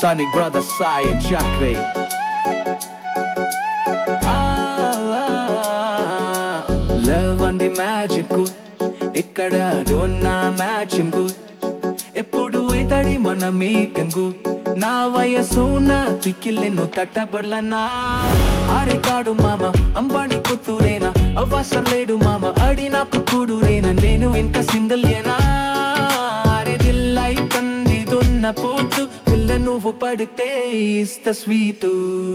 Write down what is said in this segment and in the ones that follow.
Sonic Brother Sai and Chakre. Love అంది magic ఇక్కడ ఉన్న మ్యాచింగ్ ఎప్పుడు ఇతడి మన మీకంగు నా వయసు నా తిక్కిల్లెను తట్టబడలనా ఆరికాడు మామ అంబాడి కూతురేనా అవసరం లేడు మామ అడి నాకు కూడురేనా నేను ఇంకా సింగిల్ ఏనా అరే దిల్లై కంది దున్న పోతు పిల్ల నువ్వు పడితే ఇస్త sweet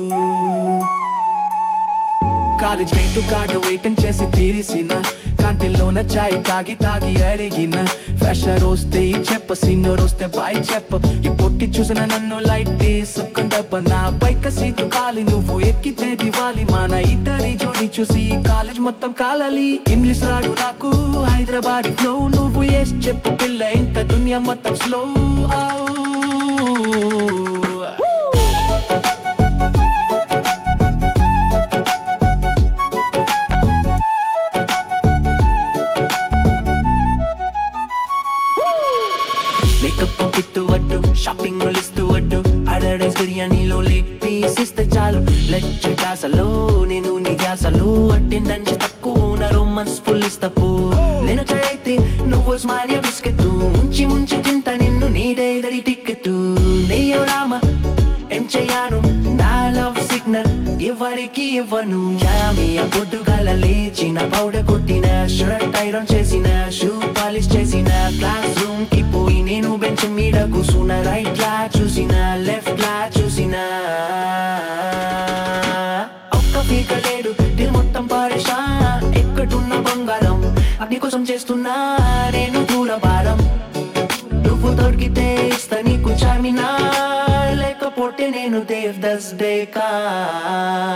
college wait card waiting చేసి తీరిసిన కాంటిల్లోన చాయ్ తాగి తాగి అడిగిన ఫ్రెషర్ వస్తే చెప్ప సీనియర్ వస్తే బాయ్ చెప్ప ఈ పొట్టి చూసిన నన్ను లైట్ తీసుకుందప్ప నా బైక్ సీటు కాలి నువ్వు ఎక్కితే దివాలి మన ఇద్దరి జోడి చూసి కాలేజ్ మొత్తం కాలాలి ఇంగ్లీష్ రాడు నాకు హైదరాబాద్ ఫ్లో నువ్వు ఎస్ చెప్పు పిల్ల ఇంత దునియా మొత్తం స్లో మేకప్ కిట్టు వడ్డు షాపింగ్ ఇస్తూ వడ్డు అడడైస్ బిర్యానీలో లెగ్ పీస్ ఇస్తే చాలు లెచ్చ కాసలో నేను నీ గ్యాసలో అటెండెన్స్ తక్కువ నా రొమాన్స్ ఫుల్ ఇస్తపు నేను అయితే నువ్వు స్మార్య బిస్కెట్ ముంచి ముంచి తింటా నిన్ను నీడేదరి టికెట్ నెయ్యో రామ ఏం చెయ్యాను నా లవ్ సిగ్నల్ ఎవరికి ఇవ్వను జామియా పొద్దుగాల లేచిన పౌడర్ కొట్టిన షర్ట్ ఐరన్ చేసిన షూ పాలిష్ చేసిన క్లాస్ రూమ్ కి పోయి నేను బెంచ్ మీద కూర్చున్న రైట్ లా చూసిన లెఫ్ట్ లా చూసిన ఒక్క పీక లేడు దిల్ మొత్తం పారేషా ఎక్కడున్న బంగారం అగ్ని కోసం చేస్తున్నా నేను దూర భారం నువ్వు దొరికితే ఇస్తా నీకు చామినా లేకపోతే నేను దేవ్ దస్ డేకా